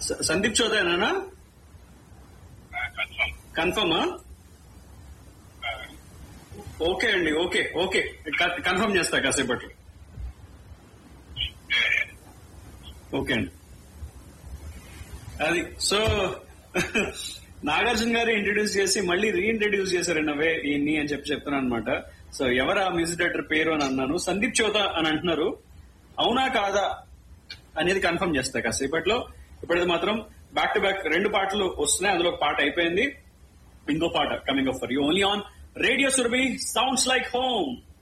స- సందీప్ చౌదరినా కన్ఫర్మా ఓకే అండి ఓకే ఓకే క- కన్ఫర్మ్ చేస్తా కాసేపట్లో ఓకే అండి అది సో నాగార్జున గారు ఇంట్రడ్యూస్ చేసి మళ్ళీ రీఇంట్రడ్యూస్ చేశారండి అవే ఈయన్ని అని చెప్పి చెప్తున్నాను అనమాట సో ఎవరు ఆ మ్యూజిక్ డైరెక్టర్ పేరు అని అన్నాను సందీప్ చౌత అని అంటున్నారు అవునా కాదా అనేది కన్ఫర్మ్ చేస్తా కాసేపట్లో ఇప్పుడైతే మాత్రం బ్యాక్ టు బ్యాక్ రెండు పాటలు వస్తున్నాయి అందులో ఒక పాట అయిపోయింది ఇంకో పాట coming up for you only on radio Surabhi sounds like home